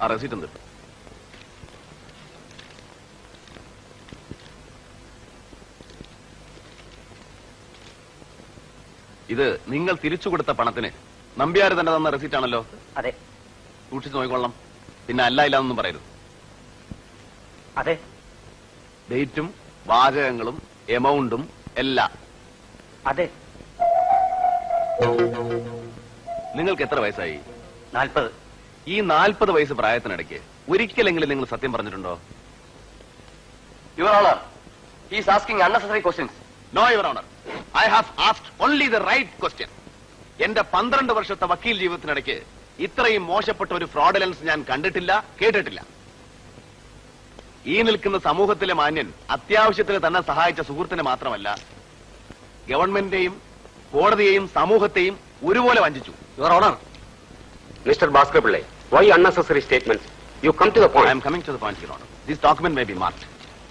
ആ റെസീറ്റ് എന്ത് ഇത് നിങ്ങൾ തിരിച്ചു കൊടുത്ത പണത്തിന് നമ്പ്യാർ തന്നെ തന്ന റെസീറ്റ് ആണല്ലോ അതെ സൂക്ഷിച്ചു നോക്കിക്കൊള്ളാം പിന്നെ അല്ല ഇല്ല എന്നൊന്നും പറയരുത് അതെ ഡേറ്റും വാചകങ്ങളും എമൗണ്ടും എല്ലാം അതെ നിങ്ങൾക്ക് എത്ര വയസ്സായി നാൽപ്പത് ഈ നാൽപ്പത് വയസ്സ് പ്രായത്തിനിടയ്ക്ക് ഒരിക്കലെങ്കിലും നിങ്ങൾ സത്യം പറഞ്ഞിട്ടുണ്ടോ your honour he's asking unnecessary questions no your honour I have asked only the right question എന്റെ പന്ത്രണ്ട് വർഷത്തെ വക്കീൽ ജീവിതത്തിനിടയ്ക്ക് ഇത്രയും മോശപ്പെട്ട ഒരു ഫ്രോഡലൻസ് ഞാൻ കണ്ടിട്ടില്ല കേട്ടിട്ടില്ല ഈ നിൽക്കുന്ന സമൂഹത്തിലെ മാന്യൻ അത്യാവശ്യത്തിന് തന്നെ സഹായിച്ച സുഹൃത്തിനെ മാത്രമല്ല ഗവൺമെന്റിനെയും കോടതിയെയും സമൂഹത്തെയും ഒരുപോലെ വഞ്ചിച്ചു your honour Mr. Bhaskar Pillai, why unnecessary statements? You come to the I point. Am coming to the point your honour this document may be marked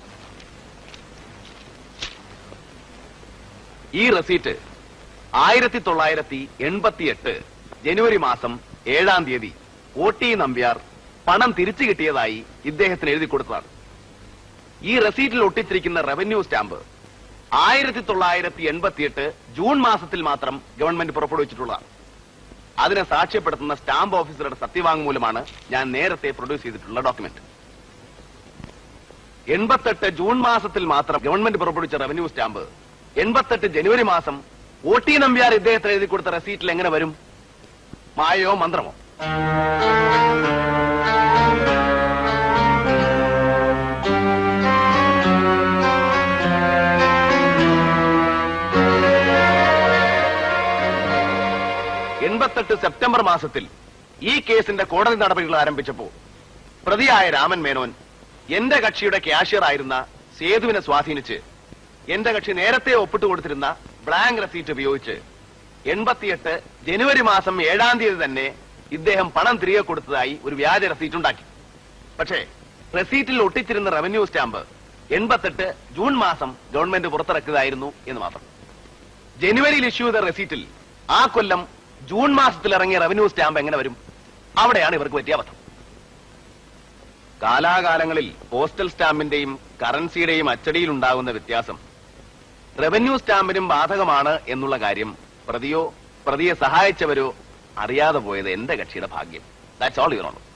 ഈ റെസീറ്റ് ആയിരത്തി തൊള്ളായിരത്തി എൺപത്തിയെട്ട് ജനുവരി മാസം ഏഴാം തീയതി ഒ ടി നമ്പ്യാർ പണം തിരിച്ചു കിട്ടിയതായി ഇദ്ദേഹത്തിന് എഴുതി കൊടുത്തതാണ് ഈ റെസീറ്റിൽ ഒട്ടിച്ചിരിക്കുന്ന റവന്യൂ സ്റ്റാമ്പ് ആയിരത്തി തൊള്ളായിരത്തി എൺപത്തിയെട്ട് ജൂൺ മാസത്തിൽ മാത്രം ഗവൺമെന്റ് പുറപ്പെടുവിച്ചിട്ടുള്ളതാണ് അതിനെ സാക്ഷ്യപ്പെടുത്തുന്ന സ്റ്റാമ്പ് ഓഫീസറുടെ സത്യവാങ്മൂലമാണ് ഞാൻ നേരത്തെ പ്രൊഡ്യൂസ് ചെയ്തിട്ടുള്ള ഡോക്യുമെന്റ് എൺപത്തെട്ട് ജൂൺ മാസത്തിൽ മാത്രം ഗവൺമെന്റ് പുറപ്പെടുവിച്ച റവന്യൂ സ്റ്റാമ്പ് എൺപത്തെട്ട് ജനുവരി മാസം ഒ ടി നമ്പ്യാർ ഇദ്ദേഹത്തിന് എഴുതി കൊടുത്ത റെസീറ്റിൽ എങ്ങനെ വരും മായയോ മന്ത്രമോ എൺപത്തെട്ട് സെപ്റ്റംബർ മാസത്തിൽ ഈ കേസിന്റെ കോടതി നടപടികൾ ആരംഭിച്ചപ്പോൾ പ്രതിയായ രാമൻ മേനോൻ എന്റെ കക്ഷിയുടെ ക്യാഷ്യർ ആയിരുന്ന സേതുവിനെ സ്വാധീനിച്ച് എന്റെ കക്ഷി നേരത്തെ ഒപ്പിട്ട് കൊടുത്തിരുന്ന ബ്ലാങ്ക് റെസീറ്റ് ഉപയോഗിച്ച് എൺപത്തിയെട്ട് ജനുവരി മാസം ഏഴാം തീയതി തന്നെ ഇദ്ദേഹം പണം തിരികെ കൊടുത്തതായി ഒരു വ്യാജ റെസീറ്റ് ഉണ്ടാക്കി പക്ഷേ റെസീറ്റിൽ ഒട്ടിച്ചിരുന്ന റവന്യൂ സ്റ്റാമ്പ് എൺപത്തെട്ട് ജൂൺ മാസം ഗവൺമെന്റ് പുറത്തിറക്കിയതായിരുന്നു എന്ന് മാത്രം ജനുവരിയിൽ ഇഷ്യൂ ചെയ്ത റെസീറ്റിൽ ആ കൊല്ലം ജൂൺ മാസത്തിൽ ഇറങ്ങിയ റവന്യൂ സ്റ്റാമ്പ് എങ്ങനെ വരും അവിടെയാണ് ഇവർക്ക് പറ്റിയ അബദ്ധം കാലാകാലങ്ങളിൽ പോസ്റ്റൽ സ്റ്റാമ്പിന്റെയും കറൻസിയുടെയും അച്ചടിയിൽ ഉണ്ടാകുന്ന വ്യത്യാസം റവന്യൂ സ്റ്റാമ്പിനും ബാധകമാണ് എന്നുള്ള കാര്യം പ്രതിയോ പ്രതിയെ സഹായിച്ചവരോ അറിയാതെ പോയത് എന്റെ കക്ഷിയുടെ ഭാഗ്യം ദാറ്റ്സ് ഓൾ യുവർ ഓണർ